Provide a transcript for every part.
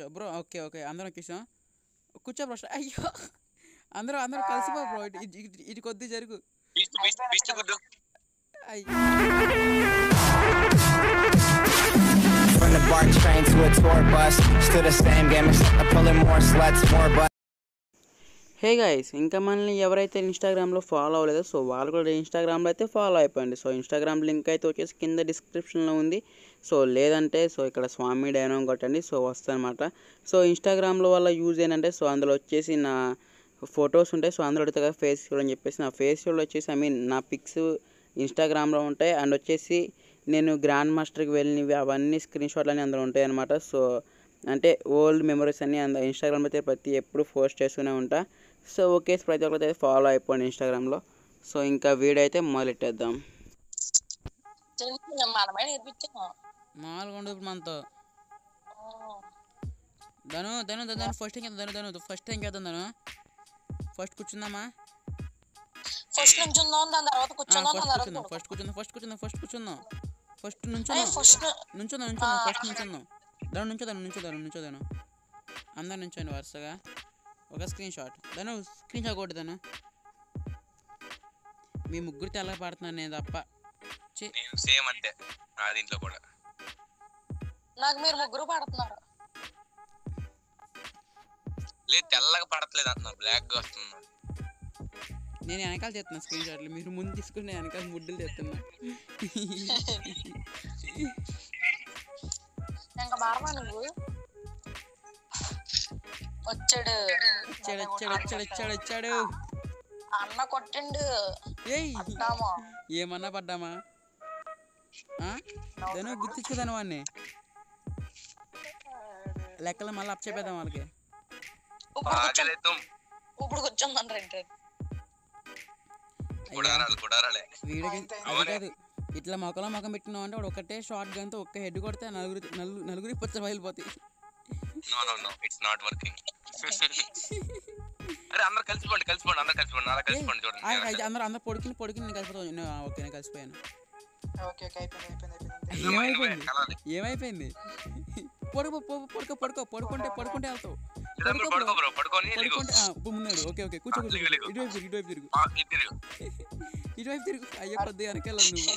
కూర్చో bro okay okay అందరం వచ్చేసాం కూర్చో బ్రో అయ్యో అందరూ అందరూ కలిసిపో బ్రో ఇటు ఇటు- ఇటు- ఇటు కొద్ది జరుగు బీస్ట్ బీస్ట్ బీస్ట్ గుడ్డు అయ్యో From the BART train to a tour bus, still the same game except I'm pulling more sluts, more butts. Hey guys ఇంకా మనల్ని ఎవరైతే ఇన్స్టాగ్రామ్లో ఫాలో అవ్వలేదో సో వాళ్ళు కూడా ఇన్స్టాగ్రామ్లో అయితే ఫాలో అయిపోయింది సో ఇన్స్టాగ్రామ్ లింక్ అయితే వచ్చేసి కింద డిస్క్రిప్షన్లో ఉంది సో లేదంటే సో ఇక్కడ స్వామి డైనామ్ కొట్టండి సో వస్తాయన్నమాట సో ఇన్స్టాగ్రామ్లో వల్ల యూజ్ ఏంటంటే సో అందులో వచ్చేసి నా ఫొటోస్ ఉంటాయి సో అందులో అడుగుతా ఫేస్ అని చెప్పేసి నా ఫేస్ వచ్చేసి ఐ మీన్ నా పిక్స్ ఇన్స్టాగ్రామ్లో ఉంటాయి అండ్ వచ్చేసి నేను గ్రాండ్ మాస్టర్కి వెళ్ళినవి అవన్నీ స్క్రీన్ షాట్లు అన్నీ అందులో ఉంటాయి అనమాట సో అంటే ఓల్డ్ మెమరీస్ అన్నీ అంద ఇన్స్టాగ్రామ్ అయితే ప్రతి ఎప్పుడు పోస్ట్ చేస్తూనే ఉంటా సో ఓకే ప్రతి ఒక్కరైతే ఫాలో అయిపోండి ఇన్స్టాగ్రామ్లో సో ఇంకా వీడియో అయితే మొదలెట్టేద్దాం తెలుసు మనమే నేర్పించాను మామూలుగా ఉండదు ఇప్పుడు మనతో Dhanu Dhanu Dhanu Dhanu first time Dhanu Dhanu first time చేద్దాం ధను ఫస్ట్ కూర్చుందామా ఫస్ట్ నుంచి ఉందాం దాని తర్వాత కూర్చుందాం ఫస్ట్ దాని తర్వాత కూర్చుందాం ఫస్ట్ కూర్చుందాం ఫస్ట్ కూర్చుందాం ఫస్ట్ కూర్చుందాం ఫస్ట్ అరే నుంచుందాం ఫస్ట్ నుంచుందాం నుంచుందాం ఫస్ట్ నుంచుందాం దాని నుంచోదాను నుంచోదాను నుంచోదాను అందరు నుంచోండి వరుసగా ఒక స్క్రీన్ షాట్ దాను స్క్రీన్ షాట్ కొట్టుదాను మీ ముగ్గురు తెల్లగా పడుతున్నాను నేను తప్ప ఛీ, నేను సేమ్ అంతే నా దీంట్లో కూడా నాకు మీరు ముగ్గురు పడుతున్నారు లేదు తెల్లగా పడట్లేదు అంటున్నా బ్లాక్ గా వస్తుంది నేను వెనకాల తెస్తున్నా స్క్రీన్ షాట్లు మీరు ముందు తీసుకుని నేను వెనకాల ముడ్డులు తెస్తున్నా ఇంకా మారమా నువ్వు వచ్చాడు వచ్చాడు వచ్చాడు వచ్చాడు వచ్చాడు వచ్చాడు అన్న కొట్టిండు ఏయ్ పడ్డాము ఏమన్నా పడ్డామా దాని గుర్తించుకోదాను వాడిని లెక్కలు మళ్ళీ అప్ చెప్పేద్దాం వాళ్ళకి ఇప్పుడు కూర్చో ఆగలే తుమ్ ఇప్పుడు కూర్చుందని రండి గుడారాలు గుడారాలే వీడికి అది కాదు ఇట్లా మొక్కలో మొఖం పెట్టినావు అంటే వాడు ఒకటే షార్ట్ గన్తో ఒక్క హెడ్ కొడితే నలుగురి నలుగురు నలుగురి పుచ్చ బయలుపోతాయి no no no it's not working అరే అందరు కలిసిపోండి కలిసిపోండి అందరు కలిసిపోండి అలా కలిసిపోండి చూడండి ఆ, అయితే అందరూ అందరూ పొడికిని పొడికిని నేను కలిసిపోతాను నేను, ఆ, ఓకే నేను కలిసిపోయాను ఓకే ఓకే అయిపోయింది అయిపోయింది అయిపోయింది నువ్వే, నువ్వే ఏమైపోయింది కలాలి ఏమైపోయింది పడుకో పో- పడుకో పడుకో పడుకుంటే పడుకుంటే వెళ్తావు ఇద్దరు పడుకో బ్రో పడుకొని లిగు పడుకుంటే ఆ, ఇప్పుడు మున్నాడు ఓకే ఓకే కూర్చో ఆ, కూర్చో లిగు, లిగు. ఇటువైపు తిరుగు ఇటువైపు తిరుగు ఆ, ఇద్దరు ఇటువైపు తిరుగు అయ్యో కొద్దిగా వెనకాల నువ్వు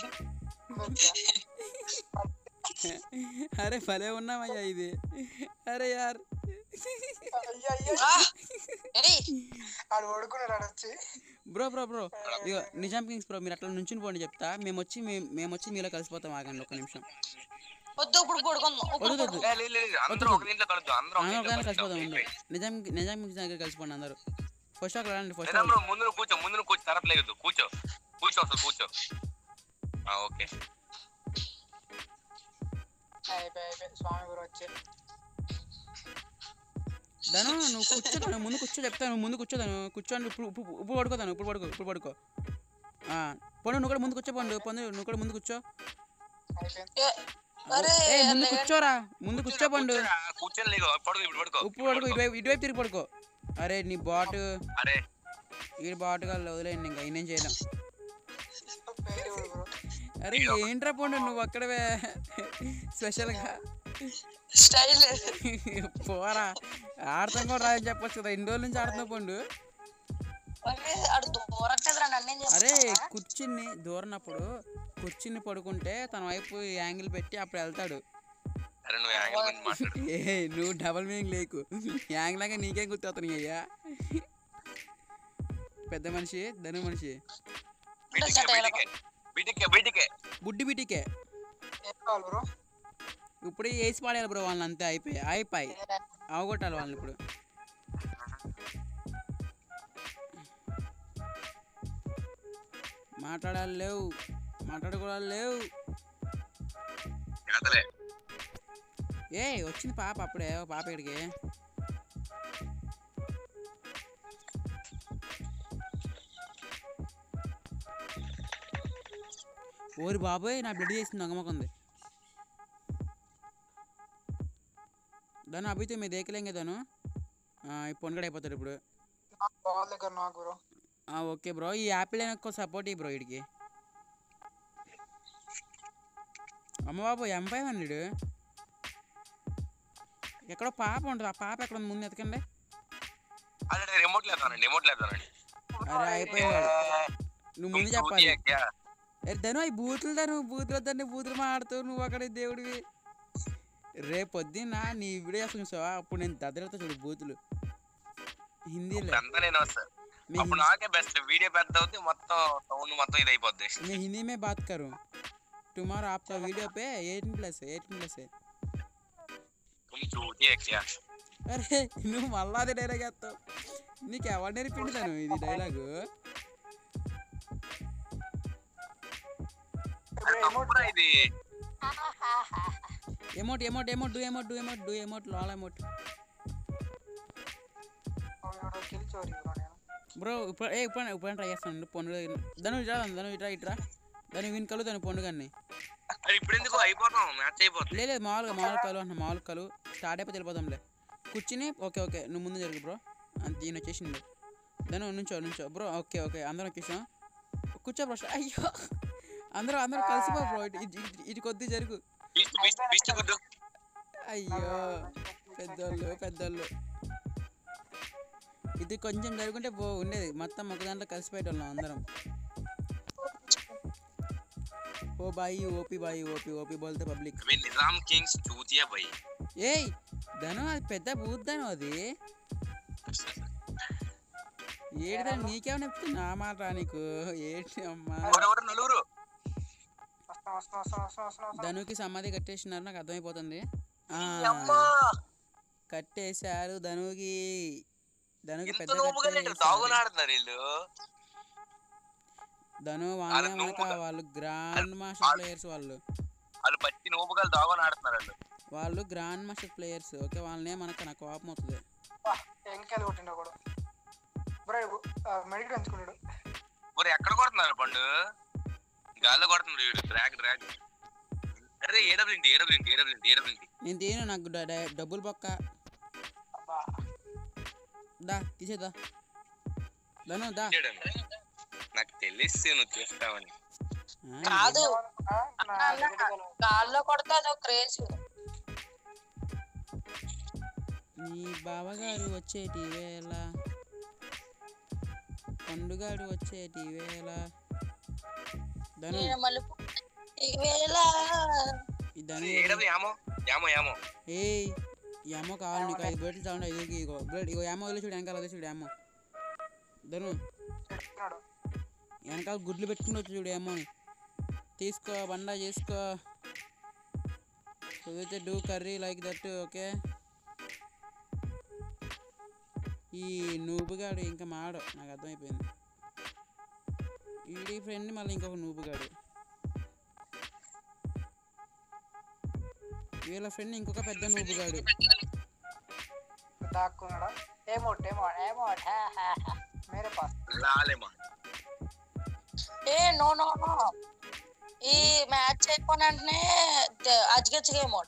అరే భలే ఉన్నామయ్యా ఇది అరే యార్ అయ్యో అయ్యో ఏయ్ ఆడు ఓడుకున్నాడు ఆడు వచ్చి బ్రో బ్రో బ్రో ఇగో నిజాం కింగ్స్ బ్రో మీరు అట్లా నుంచుని పోండి చెప్తా మేము వచ్చి మేము మేము వచ్చి మీలో కలిసిపోతాం ఆగండి ఒక నిమిషం వద్దు ఇప్పుడు పడుకుందాం ఇప్పుడు వద్దు, వద్దు. పడుకుందాం. లే, లే, లే, అందరూ ఒక దీంట్లో కలుద్దాం అందరూ ఒక అందరూ దీంట్లో ఒకదాన్ని కలుద్దాం. కలిసిపోతాం ముందు నిజాం నిజాం కింగ్స్ దగ్గర కలిసిపోండి అందరూ ఫస్ట్ ఒక రండి ఫస్ట్ నిజాం బ్రో ముందు నువ్వు కూర్చో ముందు నువ్వు కూర్చో తర్వాత లేదు కూర్చో కూర్చో అసలు కూర్చో ఆ, ఓకే అయిపోయి అయిపోయి స్వామి గురు వచ్చి దాను నువ్వు కూర్చోదాను ముందు కూర్చో చెప్తాను ముందు కూర్చోదాను కూర్చోండి ఇప్పుడు ఇప్పుడు ఇప్పుడు పడుకోదాను ఇప్పుడు పడుకో ఇప్పుడు పడుకో ఆ, పండు నువ్వు కూడా ముందు కూర్చో పండు పండు నువ్వు కూడా ముందు కూర్చో అయిపోయింది ఏ, అరే ఏ ముందు కూర్చోరా ముందు కూర్చో పండు కూర్చోరా, కూర్చొని లేగో పడుకో ఇప్పుడు పడుకో ఉప్పు పడుకో ఇటువైపు ఇటువైపు తిరిగి పడుకో అరే నీ బాటు అరే ఈ బాటుగా వదిలేయండి ఇంకా నేనేం చేయలేం పేరు ఎవరు బ్రో అరే ఏంట్రా పండు నువ్వు అక్కడవే స్పెషల్గా స్టైల్ పోరా ఆడతాం కూడా రాదని చెప్పొచ్చు కదా ఇన్ని రోజుల నుంచి ఆడుతున్నావు పండు అరే ఆడు దూరట్లేదురా నన్నేం అరే చేస్తా కుర్చీని దూరినప్పుడు కుర్చీని పడుకుంటే తన వైపు యాంగిల్ పెట్టి అప్పుడు వెళ్తాడు అరే నువ్వు యాంగిల్ గురించి మాట్లాడు ఏ నువ్వు డబల్ మీనింగ్ లేకు యాంగిల్ లాగా నీకేం గుర్తవుతున్నాయి అయ్యా పెద్ద మనిషి ధను మనిషి బీటికే బీటికే బీటికే బీటికే బుడ్డి బిటికే ఏం కావాలి బ్రో ఇప్పుడు వేసి పాడేయాలి బ్రో వాళ్ళని అంతే అయిపోయి అయిపోయి అవగొట్టాలి వాళ్ళని ఇప్పుడు మాట్లాడాలి లేవు మాట్లాడుకోవాలి లేవు కదలే ఏ వచ్చింది పాప అప్పుడే ఓ పాప ఇక్కడికి ఓరి బాబోయ్ నా బ్లడ్ చేసింది దొంగమకుంది దాని అభితో మీ దేకలేం కదాను ఇప్పుడు పొంగడ అయిపోతాడు ఇప్పుడు బాల్ దగ్గర నాకు బ్రో ఆ, ఓకే బ్రో ఈ యాపిల్ ఎక్కువ సపోర్ట్ ఈ బ్రో వీడికి అమ్మ బాబు ఎం ఫైవ్ హండ్రెడ్ ఎక్కడో పాప ఉంటుంది ఆ పాప ఎక్కడ ఉంది ముందు ఎతకండి అదే రిమోట్ లేదానండి రిమోట్ లేదానండి అరే అయిపోయాడు నువ్వు ముందు చెప్పాలి क्या ఏ ధను అవి బూతులు ధను బూతులు వద్దని బూతులు మాడుతావు నువ్వు అక్కడ దేవుడివి రేపు పొద్దున్న నీ వీడియో అసలు చూసావా అప్పుడు నేను దద్దరితో చూడు బూతులు హిందీలో అంతా నేను వస్తాను मैं అప్పుడు हिंदी నాకే బెస్ట్ వీడియో పెద్ద అవుతుంది మొత్తం సౌండ్ మొత్తం ఇది అయిపోద్ది मैं हिंदी में बात करूँ तुम्हारा आपका वीडियो पे एटीन प्लस है एटीन प्लस है तुम चूतिया क्या అరే నువ్వు మళ్ళా అదే డైలాగ్ వేస్తావు నీకు ఎవరు నేర్పిండుతాను ఇది డైలాగు అరే తప్పురా ఇది emote emote emote do emote do emote do emote లాల్ ఎమోట్ కిల్ చోరీ బ్రో నేను బ్రో ఇప్పుడు ఏ ఇప్పుడు ఇప్పుడు ట్రై చేస్తాను పండుగ ధను ఇట్రా ధను ఇట్రా ఇట్రా దాని విన్ కలు దాని పండుగని అరే ఇప్పుడు ఎందుకు అయిపోతాం మ్యాచ్ అయిపోతుంది లేదు మామూలుగా మామూలు కలు అంటున్నా మామూలు కలు స్టార్ట్ అయిపోతే వెళ్ళిపోతాంలే కూర్చుని ఓకే ఓకే నువ్వు ముందు జరుగు బ్రో అంత ఈయన వచ్చేసిండు దాని నుంచో నుంచో బ్రో ఓకే ఓకే అందరం వచ్చేసాం కూర్చో బ్రో అయ్యో అందరూ అందరూ కలిసిపో బ్రో ఇటు ఇటు- ఇటు- ఇటు కొద్ది జరుగు పిస్ట్ పిస్ట్ పిస్ట్ గుద్దు అయ్యో పెద్దోళ్ళు పెద్దోళ్ళు ఇది కొంచెం జరుగుంటే బో ఉండేది మొత్తం ఒక దాంట్లో కలిసిపోయేటోళ్ళం అందరం ఓ బాయి ఓపి బాయి ఓపి ఓపి బోల్తే పబ్లిక్ అవి నిజాం కింగ్స్ చూతియా భయ్ ఏయ్ ధను అది పెద్ద బూద్దాను అది ఏడిదా నీకేమైనా చెప్తుంది నా మాట రా నీకు ఏంటి అమ్మా ఎవరెవరు నలుగురు వస్తాం వస్తాం వస్తాం వస్తాం వస్తాం వస్తాం ధనుకి సమాధి కట్టేసినారు నాకు అర్థమైపోతుంది ఆ, అమ్మా కట్టేశారు ధనుకి ధనుకి ఇంత పెద్ద నోపుగా కట్టేశారు. దాగునాడుతున్నారు వీళ్ళు ధను అరే వాళ్ళే మనక నోపుగా. వాళ్ళు గ్రాండ్ మాస్టర్ ప్లేయర్స్ వాళ్ళు వాళ్ళు పచ్చి నోపుగా దాగునాడుతున్నారు వాళ్ళు వాళ్ళు గ్రాండ్ మాస్టర్ ప్లేయర్స్ ఓకే వాళ్ళనే మనకు నాకు కోపం అవుతుంది ఎంకెళ్ళి కొట్టిండు ఒకడు బ్రో మెడికల్ ఎంచుకున్నాడు మరి ఎక్కడ కొడుతున్నారు పండు గాల్లో కొడుతున్నారు వీడు డ్రాగ్ డ్రాగ్ అరే ఏడబ్లింటి ఏడబ్లింటి ఏడబ్లింటి ఏడబ్లింటి నేను తీను నాకు డ- డ- డబ్బులు పక్క అబ్బా దా తీసేదా ధను దా నాకు తెలిసి నువ్వు చూస్తావని ఆ, కాదు ఆ, నా అన్న, medical గాల్లో కొడతాను క్రేజ్ నీ బావగారు వచ్చేటి వేళ పండుగాడు వచ్చేటి వేళ ధను నేను మళ్ళీ ఈవేళ ఈ ధను ఏడబ్లి యామో యామో యామో ఏయ్ ఈ అమ్మ కావాలి నీకు ఐదు బయటలు చాలండి ఐదుకి ఇగో బ్లడ్ ఇగో ఏమో వదిలి చూడు వెనకాల వదిలి చూడు ఏమో ధను చెప్తున్నాడు వెనకాల గుడ్లు పెట్టుకుని వచ్చి చూడు ఏమో తీసుకో బండా చేసుకో కుదిరితే do curry like that okay ఈ నూబుగాడు ఇంకా మాడు నాకు అర్థమైపోయింది ఈడి ఫ్రెండ్ మళ్ళీ ఇంకొక నూబుగాడు వీళ్ళ ఫ్రెండ్ ఇంకొక పెద్ద నూబుగాడు దాక్కున్నాడా ఏమోట్ ఏమోట్ ఏమోట్ హా, హా, హా. మేరే పాస్ లాలేమా ఏ నో నో నో ఈ మ్యాచ్ అయిపోయిన వెంటనే అజ్గచ్చిగా amount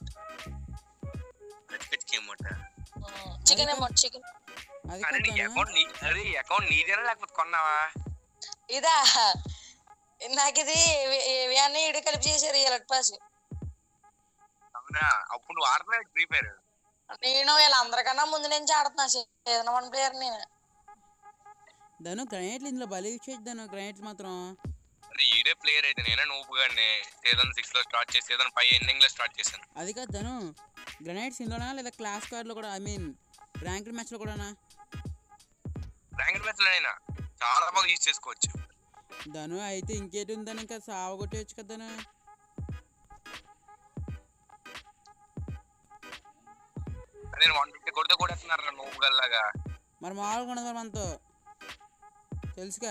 amount chicken amount chicken అది అరే నీ కాదు అకౌంట్ నీ అరే అకౌంట్ నీదేనా లేకపోతే కొన్నావా ఇదా నాకు ఇది ఇవన్నీ ఇడి కలిపి చేశారు ఈ ఎలక్ట్ పాస్ అవునా అప్పుడు నువ్వు ఆడుతున్నావు ఫ్రీ ఫైర్ నేను వీళ్ళందరికన్నా ముందు నుంచి ఆడుతున్నా సీజన్ వన్ ప్లేయర్ నేను ధను గ్రైనేట్లు ఇందులో బలి ఇచ్చేద్దాను గ్రైనేట్లు మాత్రం అరే ఈడే ప్లేయర్ అయితే నేనే నువ్వు గానే సీజన్ సిక్స్ లో స్టార్ట్ చేసి సీజన్ ఫైవ్ ఎండింగ్ లో స్టార్ట్ చేశాను అది కాదు ధను గ్రనైట్స్ ఇందులోనా లేదా క్లాస్ కార్డ్లో కూడా ఐ మీన్ ర్యాంక్డ్ మ్యాచ్లో కూడానా ర్యాంక్ మ్యాచ్ లోనైనా చాలా బాగా యూజ్ చేసుకోవచ్చు ధను అయితే ఇంకేటి ఉందని ఇంకా సావగొట్టేయచ్చు కదా ధను నేను వన్ ఫిఫ్టీ కొడితే కొడేస్తున్నారు నువ్వు గల్లాగా మరి మామూలుగా ఉండదు మరి మనతో తెలుసుగా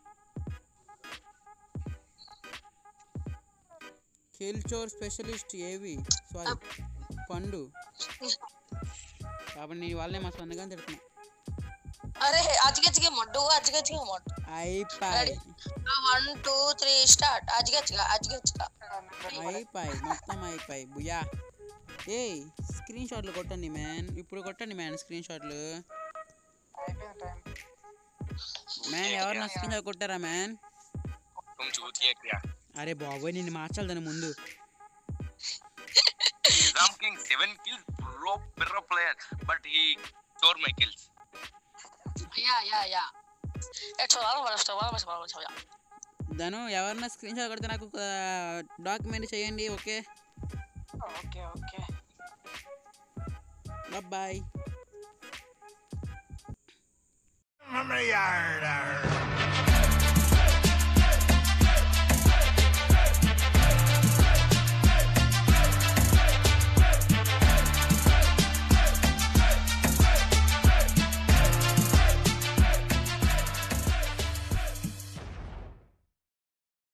కిల్ చోర్ స్పెషలిస్ట్ ఏవి సారీ పండు కాబట్టి నీ వాళ్ళే మా సొంతగా తిడుతున్నా అరే అజ్గచ్చిగా అమౌంట్ డూ అజ్గచ్చిగా అమౌంట్ అయిపోయి వన్ టూ త్రీ స్టార్ట్ అజ్గచ్చిగా అజ్గచ్చిగా అయిపోయి మొత్తం అయిపోయి బుయా ఏయ్ స్క్రీన్ షాట్లు కొట్టండి మ్యాన్ ఇప్పుడు కొట్టండి మ్యాన్ స్క్రీన్ షాట్లు అయిపోయింది టైం మ్యాన్ ఎవరు నా స్క్రీన్ షాట్ కొట్టారా మ్యాన్ तुम चूतिया क्या అరే బాబోయ్ నిన్ను మార్చాలి దాని ముందు Nizam King seven kills, pro pro player, but he stole my kills. Yeah yeah yeah ఏ చూడాలి ఫస్ట్ వాళ్ళు వాళ్ళు చూడాలి ధను ఎవరన్నా స్క్రీన్ షాట్ కొడితే నాకు డాక్యుమెంట్ చేయండి okay okay okay bye From the yard,